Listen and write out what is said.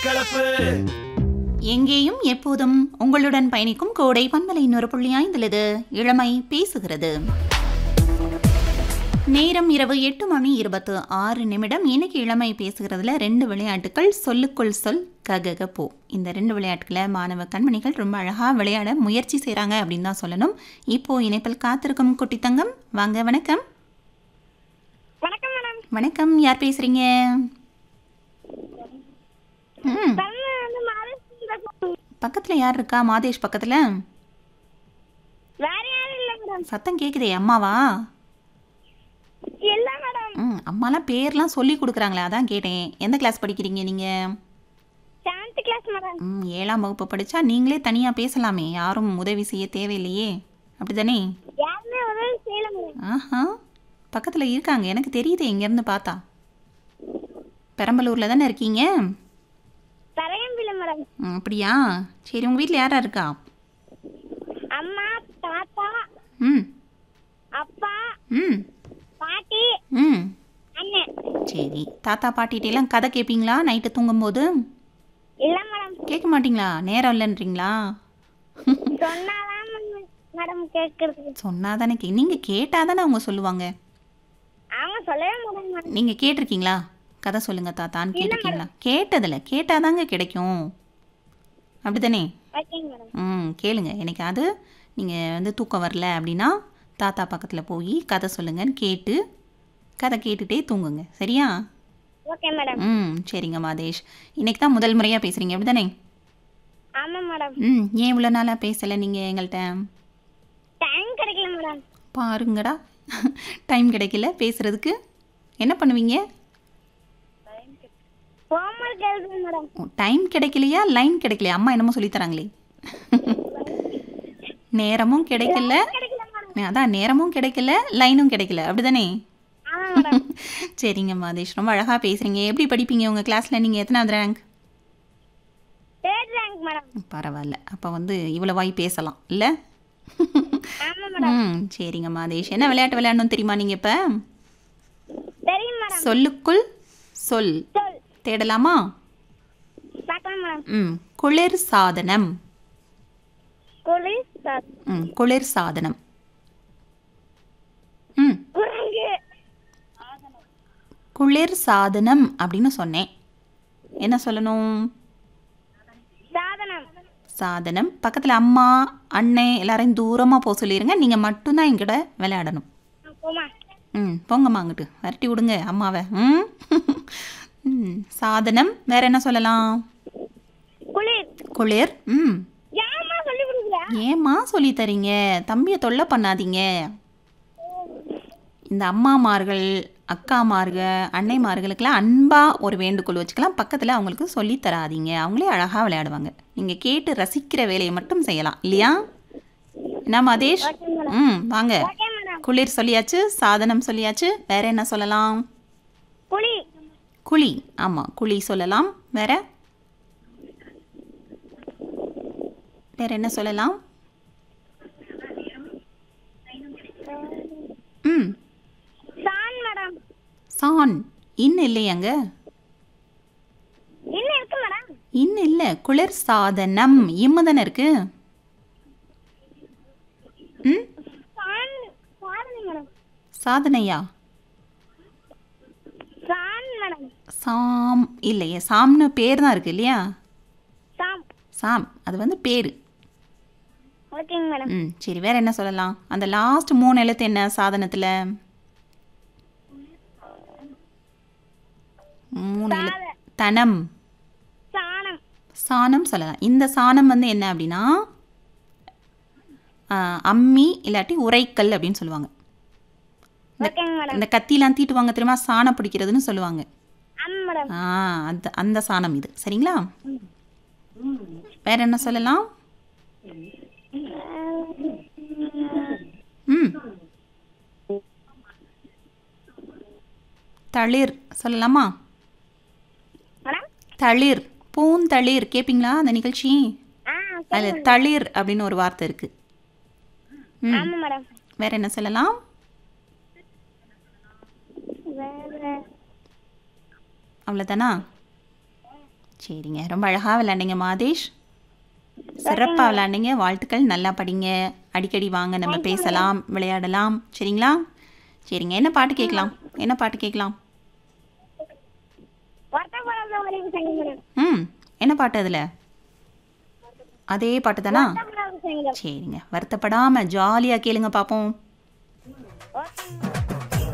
கலப்பு எங்கேயும் எப்போதும் உங்களுடன் பயணிக்கும் கோடை பன்மலை இன்னொரு புள்ளி ஐந்திலது இளமை பேசுகிறது நேரம் இரவு எட்டு மணி இருபத்து ஆறு நிமிடம் இன்னைக்கு இளமை பேசுகிறதுல ரெண்டு விளையாட்டுகள் சொல்லுக்குள் சொல் ககக போ இந்த ரெண்டு விளையாட்டுகளை மாணவ கண்மணிகள் ரொம்ப அழகாக விளையாட முயற்சி செய்கிறாங்க அப்படின்னு தான் சொல்லணும் இப்போ இணைப்பில் காத்திருக்கும் குட்டி தங்கம் வாங்க வணக்கம் வணக்கம் மேடம் வணக்கம் யார் பேசுறீங்க ம் தமிழ் வந்து மகாராஷ்டிரா பக்கத்தில் யார் இருக்கா மாதேஷ் பக்கத்தில் வேற யாரும் இல்ல மேடம் சத்தம் கேட்குதே அம்மாவா இல்ல மேடம் ம் அம்மாலாம் பேர்லாம் சொல்லி கொடுக்குறாங்களே அதான் கேட்டேன் எந்த கிளாஸ் படிக்கிறீங்க நீங்கள் செவன்த் கிளாஸ் மேடம் ம் ஏழாம் வகுப்பு படித்தா நீங்களே தனியாக பேசலாமே யாரும் உதவி செய்ய தேவையில்லையே அப்படிதானே யாருமே உதவி செய்யல மேடம் ஆஹா பக்கத்தில் இருக்காங்க எனக்கு தெரியுது இங்கேருந்து பார்த்தா பெரம்பலூரில் தானே இருக்கீங்க தரையம்பில்ல மேடம் ம், அப்படியா சரி உங்கள் வீட்டில் யாரா இருக்கா அம்மா தாத்தா ம் அப்பா ம் பாட்டி ம் அண்ணன் சரி தாத்தா பாட்டிகிட்டெல்லாம் கதை கேட்பீங்களா நைட்டு தூங்கும்போது இல்ல மேடம் கேட்க மாட்டீங்களா நேரம் இல்லைன்றீங்களா சொன்னாதான் மேடம் கேக்குறது சொன்னா தானே கே நீங்கள் கேட்டால் தானே அவங்க சொல்லுவாங்க அவங்க சொல்லவே மாட்டாங்க மேடம் நீங்கள் கேட்டிருக்கீங்களா கதை சொல்லுங்க தாத்தான்னு கேட்டிருக்கீங்களா கேட்டதில்ல கேட்டால் தாங்க கிடைக்கும் அப்படிதானே ஓகேங்க மேடம் ம் கேளுங்க எனக்கு அது நீங்கள் வந்து தூக்கம் வரல அப்படின்னா தாத்தா பக்கத்தில் போய் கதை சொல்லுங்கன்னு கேட்டு கதை கேட்டுட்டே தூங்குங்க சரியா ஓகே மேடம் ம் சரிங்க மாதேஷ் இன்னைக்கு தான் முதல் முறையாக பேசுகிறீங்க அப்படிதானே ஆமா மேடம் ம் ஏன் இவ்வளோ நாளாக பேசலை நீங்கள் எங்கள்கிட்ட டைம் கிடைக்கல மேடம் பாருங்கடா டைம் கிடைக்கல பேசுகிறதுக்கு என்ன பண்ணுவீங்க ஹோம்ஒர்க் எழுதுங்க மேடம் டைம் கிடைக்கலையா லைன் கிடைக்கலையா அம்மா என்னமோ சொல்லித் தராங்களே நேரமும் கிடைக்கல கிடைக்கல மேடம் அதான் நேரமும் கிடைக்கல லைனும் கிடைக்கல அப்படிதானே ஆமா மேடம் சரிங்க மாதேஷ் ரொம்ப அழகாக பேசுகிறீங்க எப்படி படிப்பீங்க உங்கள் கிளாஸில் நீங்கள் எத்தனாவது ரேங்க் தேர்ட் ரேங்க் மேடம் பரவாயில்ல அப்போ வந்து இவ்வளோ வாய் பேசலாம் இல்லை ஆமா மேடம் ம் சரிங்க மாதேஷ் என்ன விளையாட்டு விளையாடணும் தெரியுமா நீங்கள் இப்போ தெரியும் மேடம் சொல்லுக்குள் சொல் சொல் தேடலாமா பார்க்கலாம் மேடம் ம் குளிர் சாதனம் குளிர் சாத் ம் குளிர் சாதனம் ம் குரங்கு குளிர் சாதனம் அப்படின்னு சொன்னேன் என்ன சொல்லணும் சாதனம் சாதனம் பக்கத்தில் அம்மா அண்ணன் எல்லாரையும் தூரமாக போக சொல்லிடுங்க நீங்கள் மட்டும்தான் என்கிட்ட விளையாடணும் போமா ம் போங்கம்மா அங்கிட்டு விரட்டி விடுங்க அம்மாவை ம் ம் சாதனம் வேற என்ன சொல்லலாம் குளிர் குளிர் ம் ஏமா சொல்லி கொடுக்குற ஏம்மா சொல்லி தரீங்க தம்பியை தொல்லை பண்ணாதீங்க இந்த அம்மாமார்கள் அக்காமார்க அன்னைமார்களுக்கெல்லாம் அன்பாக ஒரு வேண்டுகோள் வச்சுக்கலாம் பக்கத்தில் அவங்களுக்கு சொல்லி தராதீங்க அவங்களே அழகாக விளையாடுவாங்க நீங்கள் கேட்டு ரசிக்கிற வேலையை மட்டும் செய்யலாம் இல்லையா என்ன மாதேஷ் ம் வாங்க ஓகே மேடம் குளிர் சொல்லியாச்சு சாதனம் சொல்லியாச்சு வேற என்ன சொல்லலாம் புளி குழி ஆமாம் குழி சொல்லலாம் வேற வேற என்ன சொல்லலாம் ம் சான் மேடம் சான் இன்னும் இல்லையாங்க இன்னும் இருக்கு மேடம் இன்னும் இல்லை குளிர் சாதனம் இம்மு தானே இருக்கு ம் சான் சாதனை மேடம் சாதனையா சான் மேடம் சாம் இல்லையே சாம்னு பேர் தான் இருக்கு இல்லையா சாம் சாம் அது வந்து பேர் ஓகேங்க மேடம் ம் சரி வேற என்ன சொல்லலாம் அந்த லாஸ்ட் மூணு எழுத்து என்ன சாதனத்தில் மூணு எழுத்து தனம் சாணம் சாணம் சொல்லலாம் இந்த சாணம் வந்து என்ன அப்படின்னா ஆ, அம்மி இல்லாட்டி உரைக்கல் அப்படின்னு சொல்லுவாங்க ஓகேங்க மேடம் இந்த கத்திலாம் தீட்டுவாங்க தெரியுமா சாணம் பிடிக்கிறதுன்னு சொல்லுவாங்க ஆமா மேடம் ஆ அந்த அந்த சாணம் இது சரிங்களா வேற என்ன சொல்லலாம் ம் தளிர் சொல்லலாமா மேடம் தளிர் பூந்தளிர் கேட்பீங்களா அந்த நிகழ்ச்சி ஆ அதில் தளிர் அப்படின்னு ஒரு வார்த்தை இருக்கு ம் ஆமா மேடம் வேற என்ன சொல்லலாம் வேற அவ்வளோதானா சரிங்க ரொம்ப அழகாக விளையாண்டீங்க மாதேஷ் சிறப்பாக விளையாண்டீங்க வாழ்த்துக்கள் நல்லா படிங்க அடிக்கடி வாங்க நம்ம பேசலாம் விளையாடலாம் சரிங்களா சரிங்க என்ன பாட்டு கேட்கலாம் என்ன பாட்டு கேட்கலாம் வருத்தப்படாத உதவி சங்கம் மேடம் ம் என்ன பாட்டு அதில் அதே பாட்டு தானா வருத்தப்படாத சங்கம் சரிங்க வருத்தப்படாமல் ஜாலியாக கேளுங்க பார்ப்போம் ஓகேங்க